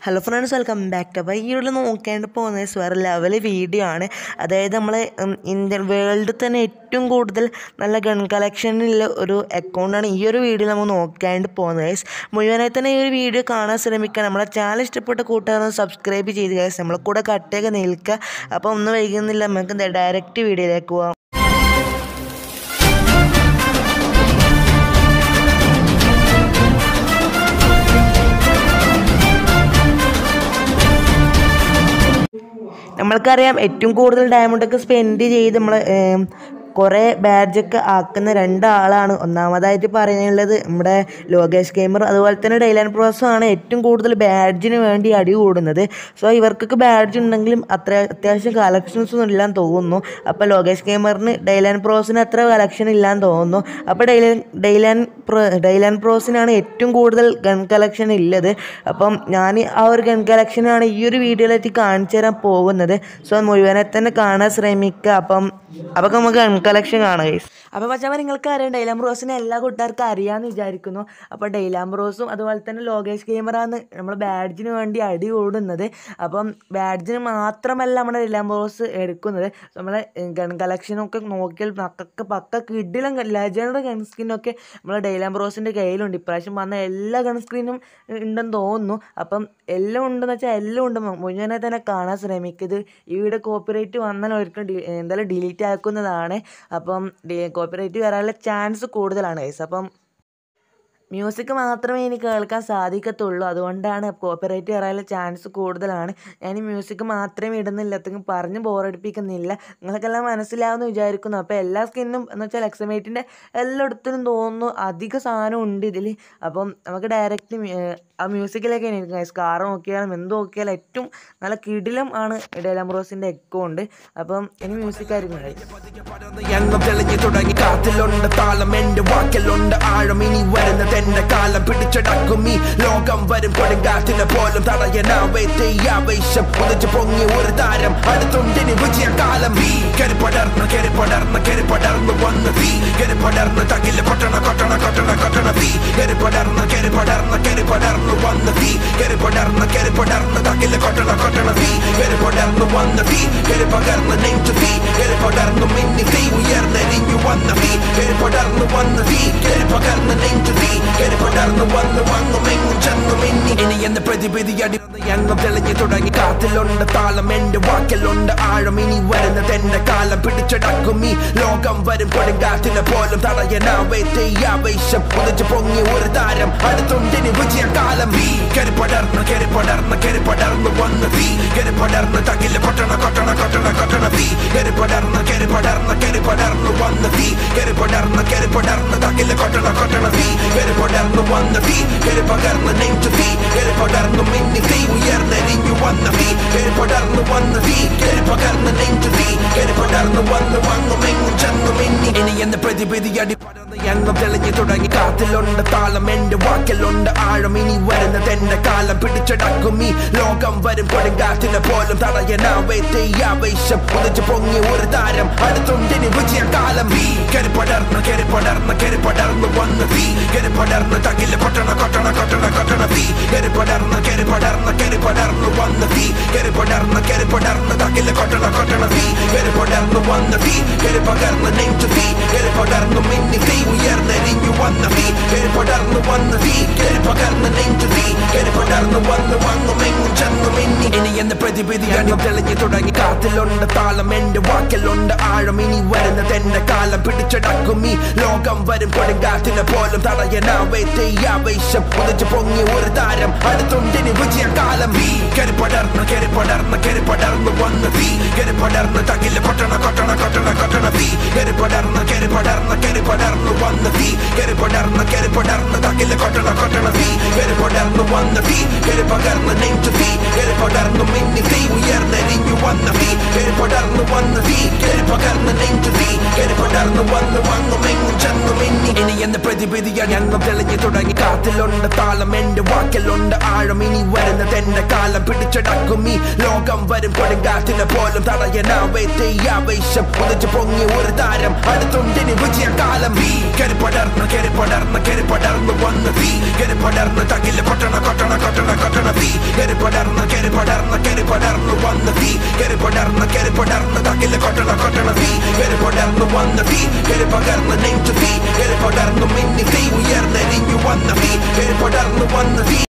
hello friends welcome back to അപ്പോൾ ഈ video നോക്കേണ്ടി പോകുന്നത് വേറെ ലെവൽ വീഡിയോ ആണ് അതായത് നമ്മൾ ഇന്ത്യൻ വേൾഡിൽ തന്നെ ഏറ്റവും കൂടുതൽ നല്ല ഗൺ കളക്ഷനുള്ള ഒരു അക്കൗണ്ടാണ് ഈ ഒരു വീഡിയോ നമ്മൾ നോക്കേണ്ടി പോകുന്നത് ഗൈസ് മുഴുവനായി തന്നെ ഈ ഒരു വീഡിയോ കാണാൻ ശ്രമിക്കുക നമ്മളെ ചാനൽ ഇഷ്ടപ്പെട്ട കൂട്ടുകാരൊന്ന് സബ്സ്ക്രൈബ് ചെയ്ത് ഗൈസ് നമ്മളെ കൂടെ കട്ടയൊക്കെ നിൽക്കുക അപ്പോൾ ഒന്നും വൈകുന്നില്ല നമുക്ക് ഡയറക്റ്റ് വീഡിയോയിലേക്ക് പോകാം നമ്മൾക്കറിയാം ഏറ്റവും കൂടുതൽ ഡയമണ്ടൊക്കെ സ്പെൻഡ് ചെയ്ത് നമ്മൾ കുറേ ബാഡ്ജൊക്കെ ആക്കുന്ന രണ്ടാളാണ് ഒന്നാമതായിട്ട് പറയാനുള്ളത് നമ്മുടെ ലോകേഷ് ഗെയിമർ അതുപോലെ തന്നെ ഡൈലാൻ പ്രോസും ആണ് ഏറ്റവും കൂടുതൽ ബാഡ്ജിന് വേണ്ടി അടി കൂടുന്നത് സോ ഇവർക്കൊക്കെ ബാഡ്ജ് ഉണ്ടെങ്കിലും അത്ര അത്യാവശ്യം കളക്ഷൻസ് ഒന്നും ഇല്ലാന്ന് തോന്നുന്നു അപ്പോൾ ലോകേഷ് ഗെയിമറിന് ഡൈലാൻ പ്രോസിന് അത്ര കളക്ഷൻ ഇല്ലാന്ന് തോന്നുന്നു അപ്പോൾ ഡൈലാൻ ഡൈലാൻ പ്രോ ഡൈലാൻ പ്രോസിനാണ് ഏറ്റവും കൂടുതൽ ഗൺ കളക്ഷൻ ഉള്ളത് അപ്പം ഞാൻ ആ ഒരു ഗൺ കളക്ഷനാണ് ഈ ഒരു വീഡിയോയിലേക്ക് കാണിച്ചു തരാൻ പോകുന്നത് സോ മുഴുവനെ തന്നെ കാണാൻ ശ്രമിക്കുക അപ്പം അപ്പം നമുക്ക് ഗൺ കളക്ഷൻ കാണാം ഗൈസ് അപ്പോൾ പക്ഷേ നിങ്ങൾക്ക് അറിയാം ഡൈലാം റോസിനെ എല്ലാ കൂട്ടുകാർക്കും അറിയാമെന്ന് വിചാരിക്കുന്നു അപ്പോൾ ഡൈലാം റോസും അതുപോലെ തന്നെ ലോകേഷ് ഗെയിമറാണ് നമ്മൾ ബാഡ്ജിന് വേണ്ടി അടി കൂടുന്നത് അപ്പം ബാഡ്ജിന് മാത്രമല്ല നമ്മുടെ ഡൈലാം റോസ് എടുക്കുന്നത് നമ്മളെ ഗൺ കളക്ഷനൊക്കെ നോക്കിയാൽ പക്ക പക്ക കിഡിലും ലെജൻഡ് ഗൺ സ്കിന്നൊക്കെ നമ്മൾ ഡൈലാം റോസിൻ്റെ കയ്യിലുണ്ട് ഇപ്രാവശ്യം വന്ന എല്ലാ ഗൺ സ്ക്രീനും ഉണ്ടെന്ന് തോന്നുന്നു അപ്പം എല്ലാം ഉണ്ടെന്ന് വെച്ചാൽ എല്ലാം ഉണ്ട് മുഴുവനെ തന്നെ കാണാൻ ശ്രമിക്കുന്നത് ഈ വീഡിയോ കോപ്പിറൈറ്റ് വന്നാൽ ഒരിക്കലും ഡി എന്തായാലും ഡിലീറ്റ് ആക്കുന്നതാണ് അപ്പം കോപ്പിറൈറ്റ് വരാനുള്ള ചാൻസ് കൂടുതലാണ് ഗൈസ് അപ്പം മ്യൂസിക് മാത്രമേ എനിക്ക് കേൾക്കാൻ സാധിക്കത്തുള്ളൂ അതുകൊണ്ടാണ് കോപ്പിറൈറ്റ് വരാനുള്ള ചാൻസ് കൂടുതലാണ് ഞാൻ ഈ മ്യൂസിക് മാത്രമേ ഇടുന്നില്ല അത്രയും പറഞ്ഞ് ബോറടിപ്പിക്കുന്നില്ല നിങ്ങൾക്കെല്ലാം മനസ്സിലാവുമെന്ന് വിചാരിക്കുന്നു അപ്പോൾ എല്ലാ സ്കിന്നും എന്ന് വെച്ചാൽ എക്സമേറ്റിൻ്റെ എല്ലായിടത്തിനും തോന്നുന്നു അധിക സാധനം ഉണ്ട് ഇതിൽ അപ്പം നമുക്ക് ഡയറക്റ്റ് ആ മ്യൂസിക്കിലേക്ക് എനിക്ക് സ്കാർ നോക്കിയാലും എന്ത് നോക്കിയാലും ഏറ്റവും നല്ല കിടിലം ആണ് ഡെലംറോസിൻ്റെ അക്കൗണ്ട് അപ്പം ഇനി മ്യൂസിക് ആയിരിക്കും എണ്ണം തെളിഞ്ഞു തുടങ്ങി കാത്തിലുണ്ട് താളം എന്റെ വാക്കിലുണ്ട് ആഴം ഇനി വരുന്നത് എന്റെ കാലം പിടിച്ചടക്കും ഈ ലോകം വരും കൊടുങ്കാറ്റിനെ പോലും തടയനാവേറ്റ ഈ ആവേശം ഉദിച്ചു പൊങ്ങി ഒരു താരം അടുത്തുണ്ടിനി വിജയകാലം തീ കരി പടർന്ന് കരി പടർന്ന് കരി പടർന്ന് വന്ന് തീ കരി പടർന്ന് തകില കൊട്ടണ കൊട്ടണ കൊട്ടണ കൊട്ടണ തീ കരി പടർന്ന് കരി പടർന്ന് കരി പടർന്ന് വന്ന് തീ കരി പടർന്ന് കരി പടർന്ന് തകില കൊട്ടണ കൊട്ടണ തീ കരി പടർന്ന് വന്ന് തീ കരി പകർന്ന് നെഞ്ചു തീ കരി പടർന്നു മിന്നി തീ ഉയർന്നെരിഞ്ഞു വന്ന തീ കരി പടർന്നു വന്ന് തീ കരി പകർന്ന് നെഞ്ചു തീ കരി പടർന്നു വന്ന് വങ്ങും എങ്ങും ചെന്നു മിന്നി ഇനി എന്ന പ്രതിപതി അടി എങ്ങും തെളിഞ്ഞു തുടങ്ങി കാത്തിലുണ്ട് താളം എന്റെ വാക്കിലുണ്ട് ആഴം ഇനി വരുന്നത് എന്റെ കാലം പിടിച്ചടക്കും ഈ ലോകം വരും കൊടുങ്കാറ്റിനെ പോലും തടയനാവേറ്റ ഈ ആവേശം ഉദിച്ചു പൊങ്ങി ഒരു താരം അടുത്തുണ്ടിനി വിജയകാലം തീ കരി പടർന്ന് കരി പടർന്ന് കരി പടർന്ന് വന്ന് തീ കരി പടർന്ന് തകില കൊട്ടണ കൊട്ടണ കൊട്ടണ കൊട്ടണ തീ കരി പടർന്ന് കരി പടർന്ന് കരി പടർന്ന് വന്ന് തീ കരി പടർന്ന് കരി പടർന്ന് തകില കൊട്ടണ കൊട്ടണ തീ കരി പടർന്ന് വന്ന് തീ കരി പകർന്ന് നെഞ്ചു തീ കരി പടർന്നു മിന്നി തീ ഉയർന്നെരിഞ്ഞു വന്ന തീ കരി പടർന്നു വന്ന് തീ കരി പകർന്ന് നെഞ്ചു തീ കരി പടർന്നു വന്ന് വങ്ങും എങ്ങും ചെന്നു മിന്നി ഇനി എന്ന പ്രതിപതി അടി എണ്ണം തെളിഞ്ഞു തുടങ്ങി കാത്തിലുണ്ട് താളം എന്റെ വാക്കിലുണ്ട് ആഴം ഇനി വരുന്നത് എന്റെ കാലം പിടിച്ചടക്കും ഈ ലോകം വരും കൊടുങ്കാറ്റിനെ പോലും തടയനാവേറ്റ ഈ ആവേശം ഉദിച്ചു പൊങ്ങി ഒരു താരം അടുത്തുണ്ടിനി വിജയകാലം തീ കരി പടർന്ന് കരി പടർന്ന് കരി പടർന്ന് വന്ന് തീ കരി പടർന്ന് തകില കൊട്ടണ കൊട്ടണ കൊട്ടണ കൊട്ടണ തീ കരി പടർന്ന് കരി പടർന്ന് കരി പടർന്ന് വന്ന് തീ കരി പടർന്ന് കരി പടർന്ന് തകില കൊട്ടണ കൊട്ടണ തീ കരി പടർന്ന് വന്ന് തീ കരി പകർന്ന് നെഞ്ചു തീ കരി പടർന്നു മിന്നി തീ ഉയർന്നെരിഞ്ഞു വന്ന തീ കരി പടർന്നു വന്ന് തീ കരി പകർന്ന് നെഞ്ചു തീ കരി പടർന്നു വന്ന് വങ്ങും എങ്ങും ചെന്നു മിന്നി ഇനി എന്ന പ്രതിപതി അണിയും തെളിഞ്ഞു തുടങ്ങി കാത്തിലുണ്ട് താളം എന്റെ വാക്കിലുണ്ട് ആഴം ഇനി വരുന്നത് എന്റെ കാലം പിടിച്ചടക്കും ഈ ലോകം വരും കൊടുങ്കാറ്റിനെ പോലും തടയനാവേറ്റ ഈ ആവേശം ഉദിച്ചു പൊങ്ങി ഒരു താരം അടുത്തുണ്ടിനി വിജയകാലം തീ കരി പടർന്ന് കരി പടർന്ന് കരി പടർന്ന് വന്ന് തീ കരി പടർന്ന് തകില കൊട്ടണ കൊട്ടണ കൊട്ടണ കൊട്ടണ തീ കരി പടർന്ന് കരി പടർന്ന് കരി പടർന്ന് വന്ന് തീ കരി പടർന്ന് കരി പടർന്ന് തകില കൊട്ടണ കൊട്ടണ തീ കരി പടർന്ന് വന്ന് തീ കരി പകർന്ന് നെഞ്ചു തീ കരി പടർന്നു മിന്നി തീ ഉയർന്നെരിഞ്ഞു വന്ന തീ കരി പടർന്നു വന്ന് തീ കരി പകർന്ന് നെഞ്ചു തീ കരി പടർന്നു വന്ന് വങ്ങും എങ്ങും ചെന്നു മിന്നി ഇനി എന്ന പ്രതിപതി എണ്ണം തെളിഞ്ഞു തുടങ്ങി കാത്തിലുണ്ട് താളം എന്റെ വാക്കിലുണ്ട് ആഴം ഇനി വരുന്നത് എന്റെ കാലം പിടിച്ചടക്കും ഈ ലോകം വരും കൊടുങ്കാറ്റിനെ പോലും തടയനാവേറ്റ ഈ ആവേശം ഉദിച്ചു പൊങ്ങി ഒരു താരം അടുത്തുണ്ടിനി വിജയകാലം തീ കരി പടർന്ന് കരി പടർന്ന് കരി പടർന്ന് വന്ന് തീ കരി പടർന്ന് തകില കൊട്ടണ കൊട്ടണ കൊട്ടണ കൊട്ടണ കൊട്ടണ തീ കെറി പടർന്ന് കെറി പടർന്ന് കെറി പടർന്നു വന്ന തീ കെറി പടർന്ന് കെറി പടർന്ന് തകില് കൊട്ടണ കൊട്ടണ തീ കെറി പടർന്നു വന്ന തീ കെറി പകർന്ന് നെഞ്ചു തീ കെറി പടർന്നു മിന്നി തീ ഉയർന്നെരിഞ്ഞു വന്ന തീ കെറി പടർന്നു വന്ന തീ